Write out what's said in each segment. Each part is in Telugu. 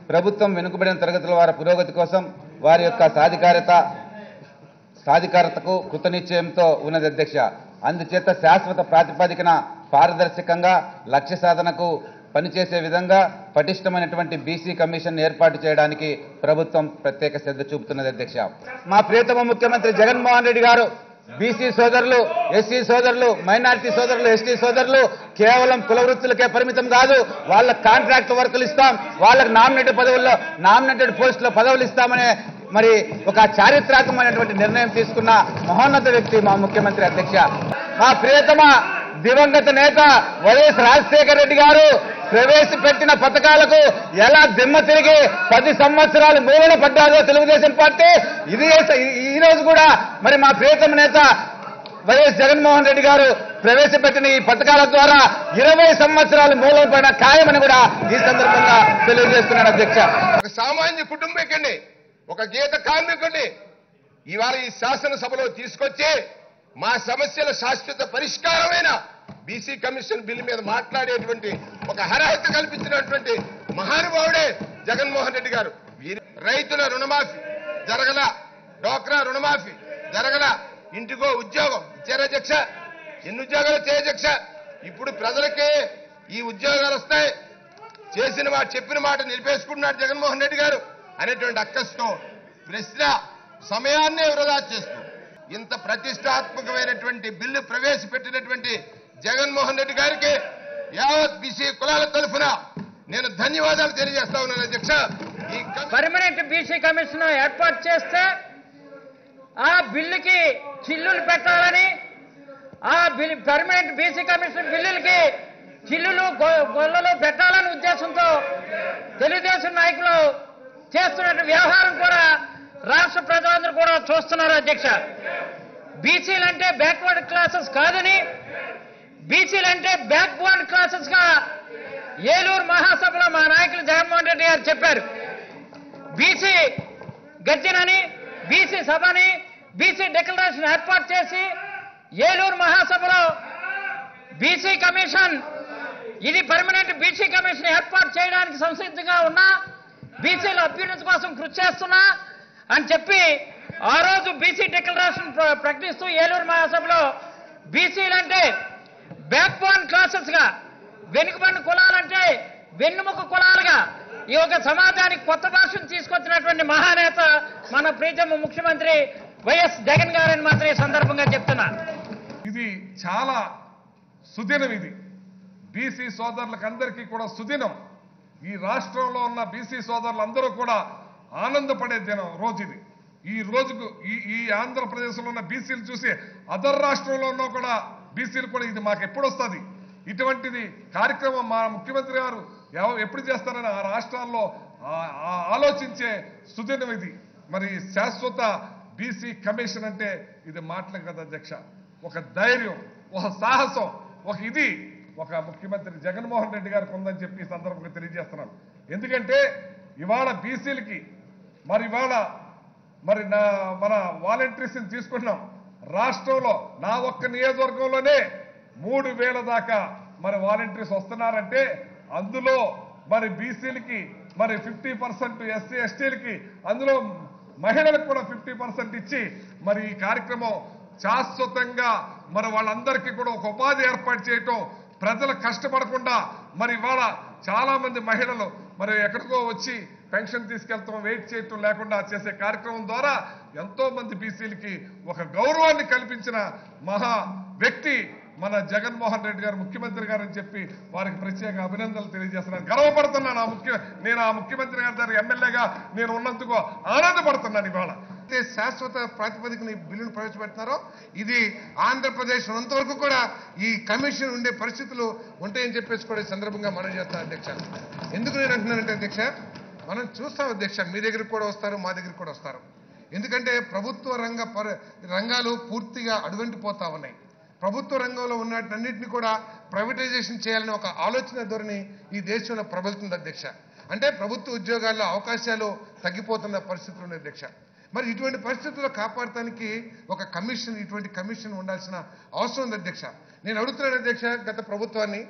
ప్రభుత్వం వెనుకబడిన తరగతుల వారి పురోగతి కోసం వారి యొక్క సాధికారత సాధికారతకు కృతనిశ్చయంతో ఉన్నది అధ్యక్ష అందుచేత శాశ్వత ప్రాతిపదికన పారదర్శకంగా లక్ష్య సాధనకు పనిచేసే విధంగా పటిష్టమైనటువంటి బీసీ కమిషన్ ఏర్పాటు చేయడానికి ప్రభుత్వం ప్రత్యేక శ్రద్ధ చూపుతున్నది అధ్యక్ష మా ప్రియతమ ముఖ్యమంత్రి జగన్మోహన్ రెడ్డి గారు బీసీ సోదరులు ఎస్సీ సోదరులు మైనారిటీ సోదరులు ఎస్టీ సోదరులు కేవలం కుల వృత్తులకే పరిమితం కాదు వాళ్ళ కాంట్రాక్ట్ వర్కులు ఇస్తాం వాళ్ళకి నామినేటెడ్ పదవుల్లో నామినేటెడ్ పోస్టులో పదవులు ఇస్తామనే మరి ఒక చారిత్రాత్మకమైనటువంటి నిర్ణయం తీసుకున్న మహోన్నత వ్యక్తి మా ముఖ్యమంత్రి అధ్యక్ష మా ప్రియతమ దివంగత నేత వైఎస్ రాజశేఖర రెడ్డి గారు ప్రవేశపెట్టిన పథకాలకు ఎలా దిమ్మ తిరిగి పది సంవత్సరాలు మూలన పడ్డారో తెలుగుదేశం పార్టీ ఇది ఈ రోజు కూడా మరి మా ప్రియతమ నేత వైఎస్ జగన్మోహన్ రెడ్డి గారు ప్రవేశపెట్టిన ఈ పథకాల ద్వారా ఇరవై సంవత్సరాలు మూలం పైన ఖాయమని కూడా ఈ సందర్భంగా తెలియజేస్తున్నాను అధ్యక్ష ఒక సామాన్య కుటుంబీకుడిని ఒక గీత కార్మికుడిని ఇవాళ ఈ శాసనసభలో తీసుకొచ్చి మా సమస్యల శాశ్వత పరిష్కారమైన బీసీ కమిషన్ బిల్లు మీద మాట్లాడేటువంటి ఒక అర్హత కల్పించినటువంటి మహానుభావుడే జగన్మోహన్ రెడ్డి గారు వీరి రైతుల రుణమాఫీ జరగల డోక్రా రుణమాఫీ జరగల ఇంటికో ఉద్యోగం ఇచ్చారా అధ్యక్ష ఎన్ని ఉద్యోగాలు వచ్చాయి అధ్యక్ష ఇప్పుడు ప్రజలకే ఈ ఉద్యోగాలు వస్తాయి చేసిన మాట చెప్పిన మాట నిలిపేసుకుంటున్నాడు జగన్మోహన్ రెడ్డి గారు అనేటువంటి అక్కస్తో ప్రశ్న సమయాన్నే వృధా చేస్తూ ఇంత ప్రతిష్టాత్మకమైనటువంటి బిల్లు ప్రవేశపెట్టినటువంటి జగన్మోహన్ రెడ్డి గారికి యావత్ బీసీ కులాల తరఫున నేను ధన్యవాదాలు తెలియజేస్తా ఉన్నాను అధ్యక్ష ఈ కమి- పర్మనెంట్ బీసీ కమిషన్ ఏర్పాటు చేస్తే ఆ బిల్లుకి చిల్లులు పెట్టాలని ఆ బిల్ పర్మనెంట్ బీసీ కమిషన్ బిల్లులకి చిల్లులు గొ- గొల్లలు పెట్టాలని ఉద్దేశంతో తెలుగుదేశం నాయకులు చేస్తున్న వ్యవహారం కూడా రాష్ట్ర ప్రజలందరూ కూడా చూస్తున్నారు అధ్యక్ష బీసీలు అంటే బ్యాక్వర్డ్ క్లాసెస్ కాదని బీసీలు అంటే బ్యాక్ బోర్డ్ క్లాసెస్ గా ఏలూరు మహాసభలో మా నాయకులు జగన్మోహన్ రెడ్డి గారు చెప్పారు బీసీ గర్జనని బీసీ సభని బీసీ డిక్లరేషన్ ఏర్పాటు చేసి ఏలూరు మహాసభలో బీసీ కమిషన్ ఇది పర్మనెంట్ బీసీ కమిషన్ ఏర్పాటు చేయడానికి సంసిద్ధంగా ఉన్నా బీసీల అభ్యున్నతి కోసం కృషి చేస్తున్నా అని చెప్పి ఆ రోజు బీసీ డిక్లరేషన్ ప్ర- ప్రకటిస్తూ ఏలూరు మహాసభలో బీసీలంటే బ్యాక్ బోన్ క్లాసెస్ గా వెనుకబడిన కులాలంటే వెన్నుముక కులాలుగా ఈ ఒక సమాజానికి కొత్త భాషను తీసుకొచ్చినటువంటి మహానేత మన ప్రీతమ ముఖ్యమంత్రి వైఎస్ జగన్ గారని మాత్రం ఈ సందర్భంగా చెప్తున్నా ఇది చాలా సుదినం ఇది బీసీ సోదరులకు అందరికీ కూడా సుదినం ఈ రాష్ట్రంలో ఉన్న బీసీ సోదరులందరూ కూడా ఆనందపడే దినం రోజు ఇది ఈ రోజుకు ఈ ఈ ఆంధ్రప్రదేశ్లో ఉన్న బీసీలు చూసి అదర్ రాష్ట్రంలో ఉన్న కూడా బీసీలు కూడా ఇది మాకు ఎప్పుడు వస్తుంది ఇటువంటిది కార్యక్రమం మా ముఖ్యమంత్రి గారు ఎవ- ఎప్పుడు చేస్తారని ఆ రాష్ట్రాల్లో ఆ- ఆ ఆలోచించే సుదినం ఇది మరి శాశ్వత బీసీ కమిషన్ అంటే ఇది మాటలు కదా అధ్యక్ష ఒక ధైర్యం ఒక సాహసం ఒక ఇది ఒక ముఖ్యమంత్రి జగన్మోహన్ రెడ్డి గారికి ఉందని చెప్పి ఈ సందర్భంగా తెలియజేస్తున్నాను ఎందుకంటే ఇవాళ బీసీలకి మరి ఇవాళ మరి నా మన వాలంటీర్స్ని తీసుకుంటున్నాం రాష్ట్రంలో నా ఒక్క నియోజకవర్గంలోనే మూడు వేల దాకా మరి వాలంటీర్స్ వస్తున్నారంటే అందులో మరి బీసీలకి మరి ఫిఫ్టీ పర్సెంట్ ఎస్సీ ఎస్టీలకి అందులో మహిళలకు కూడా ఫిఫ్టీ పర్సెంట్ ఇచ్చి మరి ఈ కార్యక్రమం శాశ్వతంగా మరి వాళ్ళందరికీ కూడా ఒక ఉపాధి ఏర్పాటు చేయటం ప్రజలు కష్టపడకుండా మరి ఇవాళ చాలా మంది మహిళలు మరి ఎక్కడికో వచ్చి పెన్షన్ తీసుకెళ్తాం వెయిట్ చేయటం లేకుండా చేసే కార్యక్రమం ద్వారా ఎంతో మంది బీసీలకి ఒక గౌరవాన్ని కల్పించిన మహా వ్యక్తి మన జగన్మోహన్ రెడ్డి గారు ముఖ్యమంత్రి గారు అని చెప్పి వారికి ప్రత్యేక అభినందనలు తెలియజేస్తున్నాను గర్వపడుతున్నాను ఆ ముఖ్య నేను ఆ ముఖ్యమంత్రి గారి దగ్గర ఎమ్మెల్యేగా నేను ఉన్నందుకు ఆనందపడుతున్నాను ఇవాళ అయితే శాశ్వత ప్రాతిపదికన ఈ బిల్లును ప్రవేశపెడుతున్నారో ఇది ఆంధ్రప్రదేశ్ ఉన్నంతవరకు కూడా ఈ కమిషన్ ఉండే పరిస్థితులు ఉంటాయని చెప్పేసి కూడా ఈ సందర్భంగా మనం చేస్తాం అధ్యక్ష ఎందుకు నేను అంటున్నానంటే అధ్యక్ష మనం చూస్తాం అధ్యక్ష మీ దగ్గరికి కూడా వస్తారు మా దగ్గరికి కూడా వస్తారు ఎందుకంటే ప్రభుత్వ రంగ పర రంగాలు పూర్తిగా అడుగంటిపోతా ఉన్నాయి ప్రభుత్వ రంగంలో ఉన్నటన్నింటినీ కూడా ప్రైవేటైజేషన్ చేయాలని ఒక ఆలోచన ధోరణి ఈ దేశంలో ప్రబలుతుంది అధ్యక్ష అంటే ప్రభుత్వ ఉద్యోగాల్లో అవకాశాలు తగ్గిపోతున్న పరిస్థితులు ఉన్నాయి అధ్యక్ష మరి ఇటువంటి పరిస్థితుల్లో కాపాడటానికి ఒక కమిషన్ ఇటువంటి కమిషన్ ఉండాల్సిన అవసరం ఉంది అధ్యక్ష నేను అడుగుతున్నాను అధ్యక్ష గత ప్రభుత్వాన్ని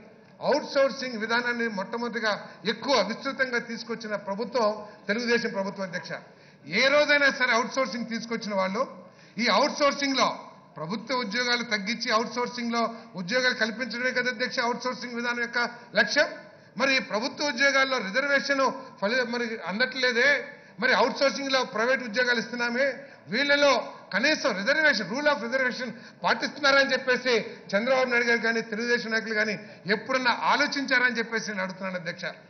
అవుట్ సోర్సింగ్ విధానాన్ని మొట్టమొదటిగా ఎక్కువ విస్తృతంగా తీసుకొచ్చిన ప్రభుత్వం తెలుగుదేశం ప్రభుత్వం అధ్యక్ష ఏ రోజైనా సరే అవుట్ సోర్సింగ్ తీసుకొచ్చిన వాళ్ళు ఈ అవుట్ సోర్సింగ్ లో ప్రభుత్వ ఉద్యోగాలు తగ్గించి అవుట్ సోర్సింగ్ లో ఉద్యోగాలు కల్పించడమే కదా అధ్యక్ష అవుట్ సోర్సింగ్ విధానం యొక్క లక్ష్యం మరి ప్రభుత్వ ఉద్యోగాల్లో రిజర్వేషన్ ఫలి మరి అందట్లేదే మరి అవుట్ సోర్సింగ్ లో ప్రైవేట్ ఉద్యోగాలు ఇస్తున్నామే వీళ్ళలో కనీసం రిజర్వేషన్ రూల్ ఆఫ్ రిజర్వేషన్ పాటిస్తున్నారని చెప్పేసి చంద్రబాబు నాయుడు గారు కానీ తెలుగుదేశం నాయకులు కానీ ఎప్పుడన్నా ఆలోచించారని చెప్పేసి నేను అడుగుతున్నాను అధ్యక్ష